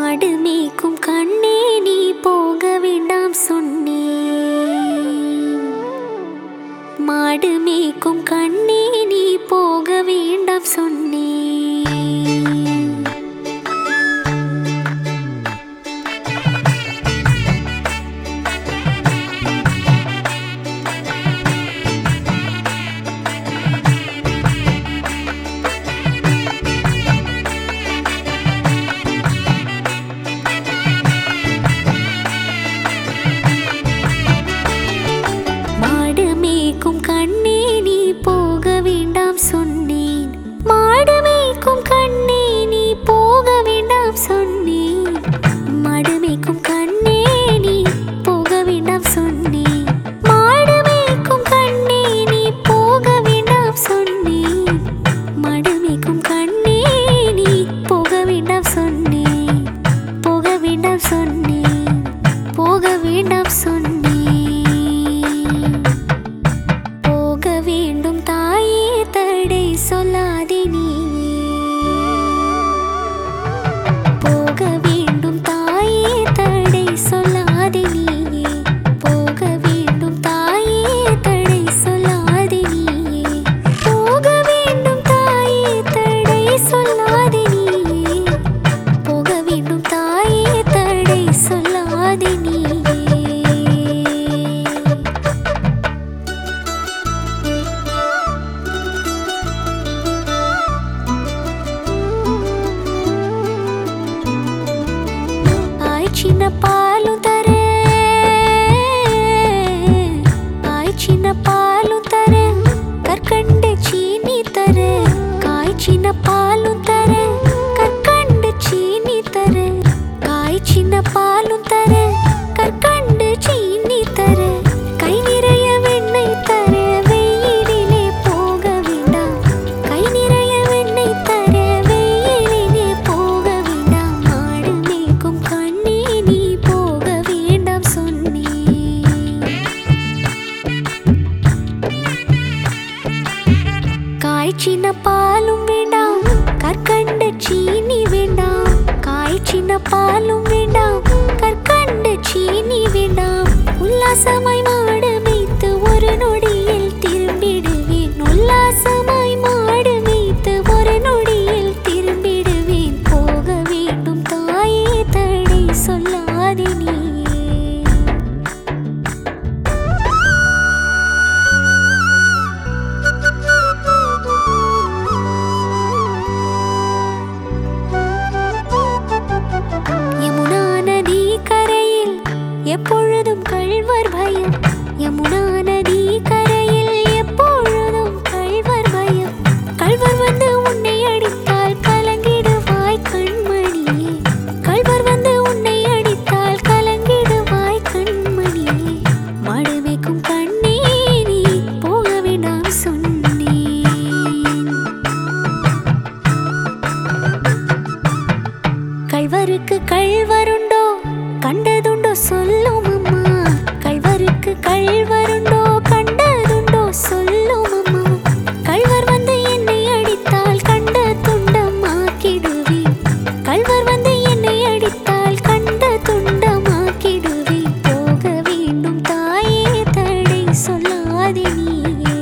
மாடு மேய்க்கும் கண்ணே நீ போக வேண்டாம் சொன்னேன் மாடு மேய்க்கும் கண்ணே நீ போக வேண்டாம் சொன்னேன் மாடு மேய்க்கும் கண்ணே நீ போக வேண்டாம் சொன்னேன் மாடு மேய்க்கும் கண்ணே நீ போக வேண்டாம் சொன்னேன் மாடு மேய்க்கும் கண்ணே நீ போக வேண்டாம் சொன்னேன் மாடு மேய்க்கும் கண்ணே நீ போக வேண்டாம் சொன்னேன் மாடு மேய்க்கும் கண்ணே நீ போக வேண்டாம் சொன்னேன் போக வேண்டாம் சொன்னேன் போக வேண்டாம் சொன்னேன் போக வேண்டும் தாயே தடை சொல்லாதே நீ போக வேண்டும் தாயே தடை சொல்லாதே நீ போக வேண்டும் தாயே தடை சொல்லாதே நீ போக வேண்டும் தாயே தடை சொல்லாதே நீ போக வேண்டும் தாயே தடை சொல்லாதே நீ ஆய் சின்ன பாலும் தர ஆய் சின்ன பாலும் தர கற்கண்டு சீனி தர காய் சின்ன பாலும் தர கற்கண்டு சீனி தர காய் சின்ன பாலும் தர கற்கண்டு சீனி தர கை நிறைய வெண்ணெய் தர வெயிலிலே போக வேண்டாம் கை நிறைய வெண்ணெய் தர வெயிலிலே போக வேண்டாம் மாடு மேய்க்கும் கண்ணே நீ போக வேண்டாம் சொன்னேன் காய்ச்சின பாலும் வேண்டாம் கற்கண்ட சீனி வேண்டாம் காய்ச்சின பாலும் வேண்டாம் கற்கண்ட சீனி வேண்டாம் உல்லாசமாய் மாடு மேய்த்து ஒரு நொடியில் திரும்பிடுவேன் உல்லாசமாய் மாடு மேய்த்து ஒரு நொடியில் திரும்பிடுவேன் போக வேண்டும் தாயே தடை சொல்லாதே நீ யமுனா நதி கரையில் எப்பொழுதும் கள்வர் பயம் யமுனா நதி கரையில் எப்பொழுதும் கள்வர் பயம் கள்வர் வந்து உன்னை அடித்தால் கலங்கிடுவாய் கண்மணியே கள்வர் வந்து உன்னை அடித்தால் கலங்கிடுவாய் கண்மணியே மாடு மேய்க்கும் கண்ணே நீ போக வேண்டாம் சொன்னேன் கள்வருக்கு கள்வருண்டோ கண்டதுண்டோ சொல்லும் அம்மா கள்வருக்கு கள்வருண்டோ கண்டதுண்டோ சொல்லும் அம்மா கள்வர் வந்து என்னை அடித்தால் கண்ட துண்டம் ஆக்கிடுவேன் கள்வர் வந்து என்னை அடித்தால் கண்ட துண்டம் ஆக்கிடுவேன் போக வேண்டும் தாயே தடை சொல்லாதே நீயே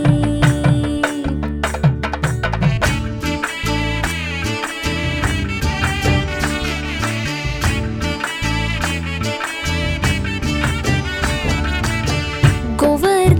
கோவர்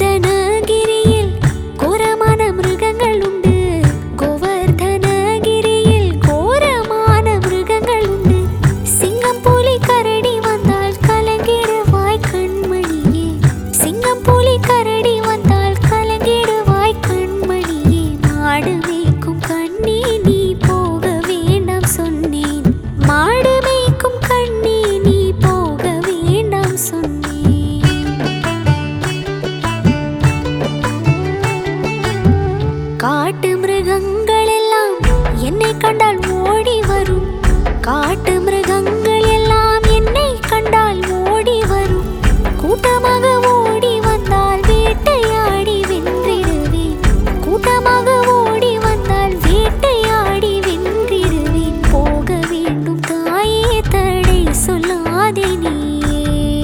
சொல்லாதே நீயே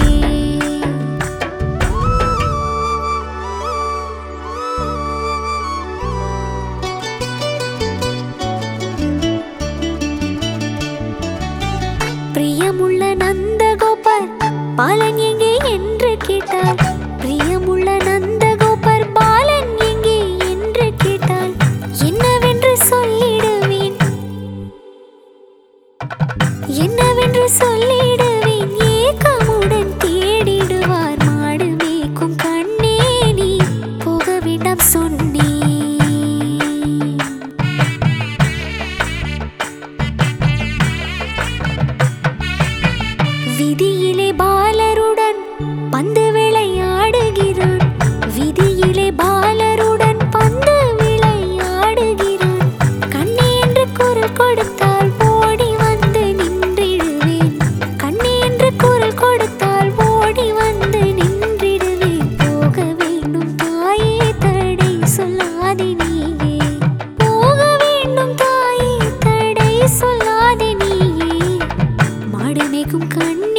பிரியமுள்ள நந்தகோபர் பாலன் எங்கே என்று கேட்டாள் பிரியமுள்ள நந்தகோபர் பாலன் எங்கே என்று கேட்டாள் என்னவென்று சொல்லிடுவேன் என்னவென்று சொல்லிடுவேன் ஏக்கமுடன் தேடிடுவார் மாடு மேய்க்கும் கண்ணே நீ போக வேண்டாம் சொன்னேன் விதியிலே பாலருடன் பந்து விளையாடுகிறான் விதியிலே பாலருடன் பந்து விளையாடுகிறான் கண்ணே என்று குரல் கொடுத்தால் ஓடி வந்து நின்றிடுவேன் கண்ணே என்று குரல் கொடுத்தால் ஓடி வந்து நின்றிடுவேன் போக வேண்டும் தாயே தடை சொல்லாதே நீயே போக வேண்டும் தாயே தடை சொல்லாதே நீயே மாடு மேய்க்கும் கண்ணே